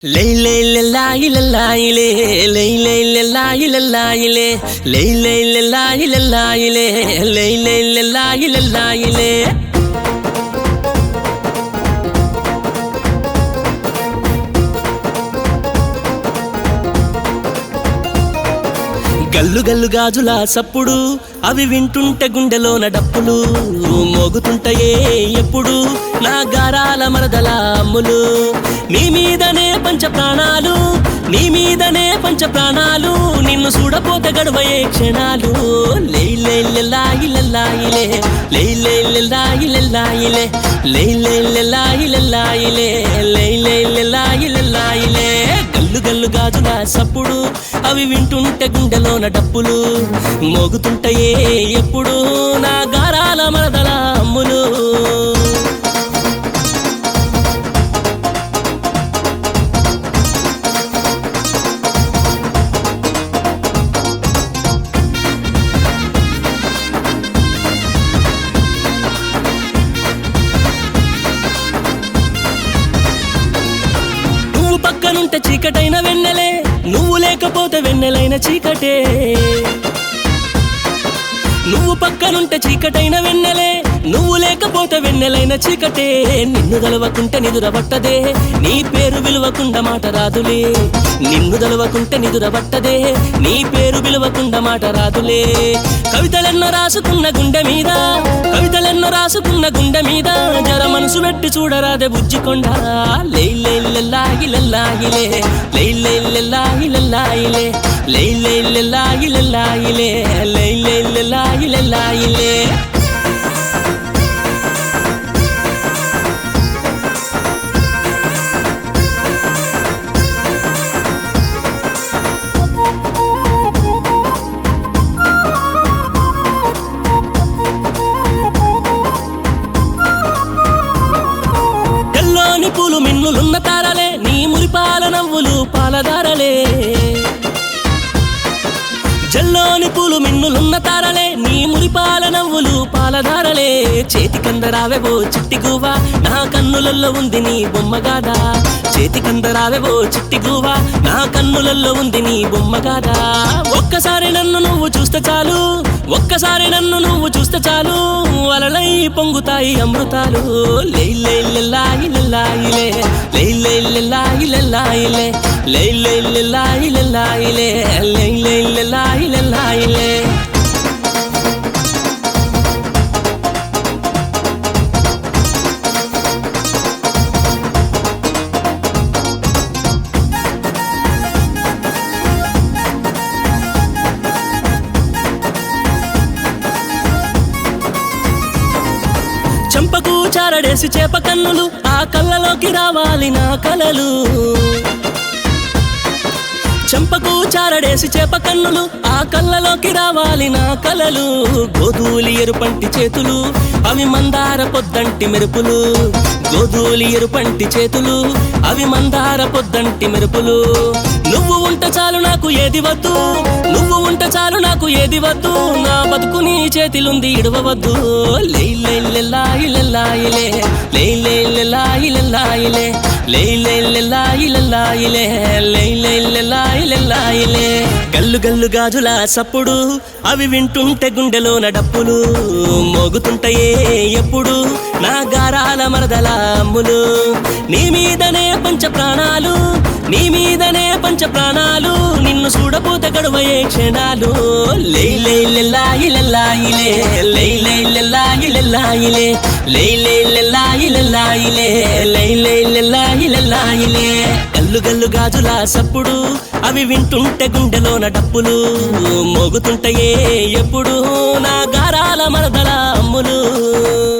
లై లై లలాయి లలాయిలే లై లై లలాయి లలాయిలే లై లై లలాయి లలాయిలే లై లై లలాయి లలాయిలే గల్లు గల్లు గాజుల సప్పుడు అవి వింటుంటే గుండెలోన డప్పులు మోగుతుంటాయే ఎప్పుడు నా గారాల మరదల అమ్ములు నీ మీదనే పంచ ప్రాణాలు నీ మీదనే పంచ ప్రాణాలు నిన్ను చూడపోతే గడవయే క్షణాలు లై లై లలాయి లలాయిలే లై లై లలాయి లలాయిలే లై లై లలాయి లలాయిలే లై లై లలాయి లలాయిలే గల్లు గల్లు గాజుల సప్పుడు అవి వింటుంటే గుండెలోన డప్పులు మోగుతుంటాయే ఎప్పుడు నా గారాల మరదల అమ్ములు నువ్వు పక్కనుంటే చీకటైన వెన్నెలే నువ్వు లేకపోతే వెన్నెలైన చీకటే నువ్వు పక్కనుంటే చీకటైన వెన్నెలే నువ్వు లేకపోతే వెన్నెలైన చీకటే నిన్ను గలవకుంటే నిదురబట్టదే నీ పేరు విలువకుండా మాట రాదులే నిన్ను గలవకుంటే నిదురబట్టదే నీ పేరు విలువకుండా మాట రాదులే కవితలెన్నో రాసుకున్న గుండె మీద కవితలెన్నో రాసుకున్న గుండె మీద జర మనసు పెట్టి చూడరాదే బుజ్జికొండ లై లై లల్లాయి లల్లాయిలే లై లై లల్లాయి లల్లాయిలే లై లై లల్లాయి లల్లాయిలే లై లై లల్లాయి లల్లాయిలే తెల్లోని పూలు మిన్నులున్న తారలే నీ మురిపాల నవ్వులు పాలదారలే జల్లోని పూలు మిన్నులున్న తారలే నీ మురిపాల నవ్వులు పాలధారలే చేతి కందరావెవో చిట్టి గువ్వ నా కన్నులలో ఉంది నీ బొమ్మగాదా చేతి కందరావెవో చిట్టి గువ్వ నా కన్నులలో ఉంది నీ బొమ్మగాదా ఒక్కసారి నన్ను నువ్వు చూస్తే చాలు ఒక్కసారి నన్ను నువ్వు చూస్తే చాలు అలలై పొంగుతాయి అమృతాలు లై లై లలాయి లలాయిలే లై లై లలాయి లలాయిలే లై లై లలాయి లలాయిలే లై లై లలాయి లలాయిలే చెంపకు చారడేసి చేప కన్నులు ఆ కళ్ళలోకి రావాలి నా కలలు చెంపకు చారడేసి చేప కన్నులు ఆ కళ్ళలోకి రావాలి నా కలలు గోధూలి ఎరుపంటి చేతులు అవి మందార పొద్దంటి మెరుపులు గోధూలి ఎరుపంటి చేతులు అవి మందార పొద్దంటి మెరుపులు నువ్వు ఉంట చాలు నాకు ఏది వద్దు నువ్వు ఉంట చాలు నాకు ఏది వద్దు నా బతుకు నీ చేతిలుంది ఇడవవద్దు లై లై లలాయి లలాయిలే లై లై లలాయి లలాయిలే లై లై లలాయి లలాయిలే లై లై లలాయి లలాయిలే గల్లు గల్లు గాజుల సప్పుడు అవి వింటుంటే గుండెలోన డప్పులు మోగుతుంటాయే ఎప్పుడు నా గారాల మరదల అమ్ములు నీ మీదనే పంచ ప్రాణాలు నీ మీదనే పంచ ప్రాణాలు నిన్ను చూడపోతే గడువయే క్షణాలు లై లై లలాయి లలాయిలే లై లై లలాయి లలాయిలే లై లై లలాయి లలాయిలే లై లై లలాయి లలాయిలే గల్లు గల్లు గాజుల సప్పుడు అవి వింటుంటే గుండెలోన డప్పులు మోగుతుంటాయే ఎప్పుడు నా గారాల మరదల అమ్ములు